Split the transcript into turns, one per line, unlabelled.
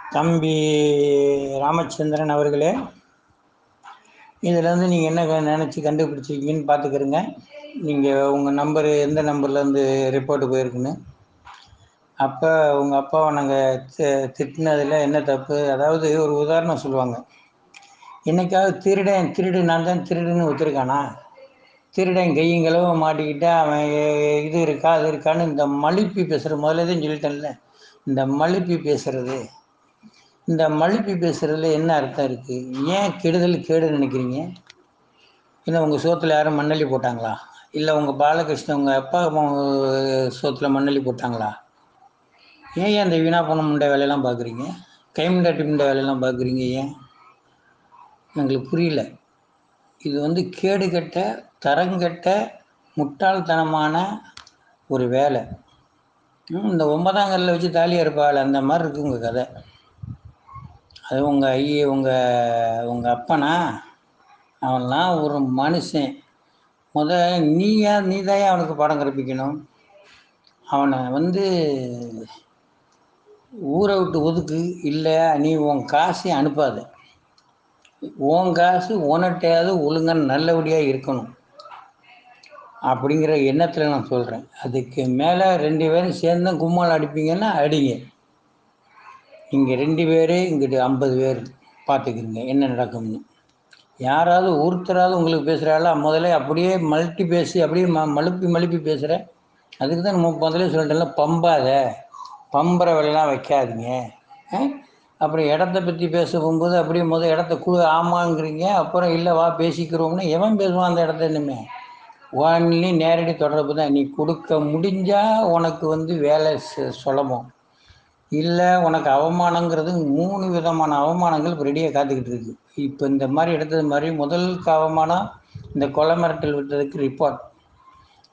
தம்பி ராமச்சந்திரன் அவர்களே இதில் வந்து நீங்கள் என்ன நினச்சி கண்டுபிடிச்சிருக்கீங்கன்னு பார்த்துக்கிறங்க நீங்கள் உங்கள் நம்பரு எந்த நம்பர்லேருந்து ரிப்போர்ட்டு போயிருக்குன்னு அப்போ உங்கள் அப்பாவை நாங்கள் திட்டினதில் என்ன தப்பு அதாவது ஒரு உதாரணம் சொல்லுவாங்க என்னைக்காவது திருடன் திருடு நான் தான் திருடுன்னு ஒத்துருக்கானா திருடன் கையங்களவு மாட்டிக்கிட்டா அவன் இது இருக்கா அது இருக்கான்னு இந்த மழுப்பி பேசுகிற முதல்ல தான் சொல்லிட்டேன்ல இந்த மழுப்பி பேசுறது இந்த மழுப்பி பேசுறதுல என்ன அர்த்தம் இருக்குது ஏன் கெடுதல் கேடு நினைக்கிறீங்க இல்லை உங்கள் சோத்தில் யாரும் மண்ணள்ளி போட்டாங்களா இல்லை உங்கள் பாலகிருஷ்ணன் உங்கள் அப்பா சோத்தில் மண்ணள்ளி போட்டாங்களா ஏன் ஏன் அந்த வீணா போன முண்டை வேலையெல்லாம் பார்க்குறீங்க கைமுண்டாட்டி முண்டை வேலையெல்லாம் பார்க்குறீங்க ஏன் எங்களுக்கு புரியல இது வந்து கேடுகட்ட தரங்கட்ட முட்டாள்தனமான ஒரு வேலை இந்த ஒன்பதாம் கல்லில் வச்சு தாலி இருப்பாள் அந்த மாதிரி இருக்குது உங்கள் கதை அது உங்கள் ஐய உங்கள் உங்கள் அப்பனா அவன்லாம் ஒரு மனுஷன் முத நீ ஏன் நீ தான் அவனுக்கு படம் கற்பிக்கணும் அவனை வந்து ஊரை விட்டு ஒதுக்கு இல்லை நீ உன் காசை அனுப்பாத உன் காசு உனட்டையாவது ஒழுங்காக நல்லபடியாக இருக்கணும் அப்படிங்கிற எண்ணத்தில் நான் சொல்கிறேன் அதுக்கு மேலே ரெண்டு பேரும் சேர்ந்து கும்மால் அடிப்பீங்கன்னா அடிங்க இங்கே ரெண்டு பேர் இங்கிட்டு ஐம்பது பேர் பார்த்துக்கிறீங்க என்ன நடக்கும்னு யாராவது ஒருத்தராவது உங்களுக்கு பேசுகிறாளா முதல்ல அப்படியே மல்டி பேசி அப்படியே ம மழுப்பி மழுப்பி பேசுகிற அதுக்கு தான் நம்ம முதல்ல சொல்லிட்டேன்ல பம்பாத பம்புற வேலையெல்லாம் வைக்காதீங்க அப்புறம் இடத்த பற்றி பேச போகும்போது அப்படியே முதல் இடத்த குழு ஆமாங்கிறீங்க அப்புறம் இல்லை வா பேசிக்கிறோம்னா எவன் பேசுவான் அந்த இடத்த இன்னுமே ஒன்லி நேரடி தொடர்பு தான் நீ கொடுக்க முடிஞ்சால் உனக்கு வந்து வேலை சுலபம் இல்லை உனக்கு அவமானங்கிறது மூணு விதமான அவமானங்கள் இப்போ ரெடியாக காத்துக்கிட்டு இருக்கு இப்போ இந்த மாதிரி எடுத்தது மாதிரி முதல் அவமானம் இந்த கொலை மிரட்டல் விட்டதுக்கு ரிப்போர்ட்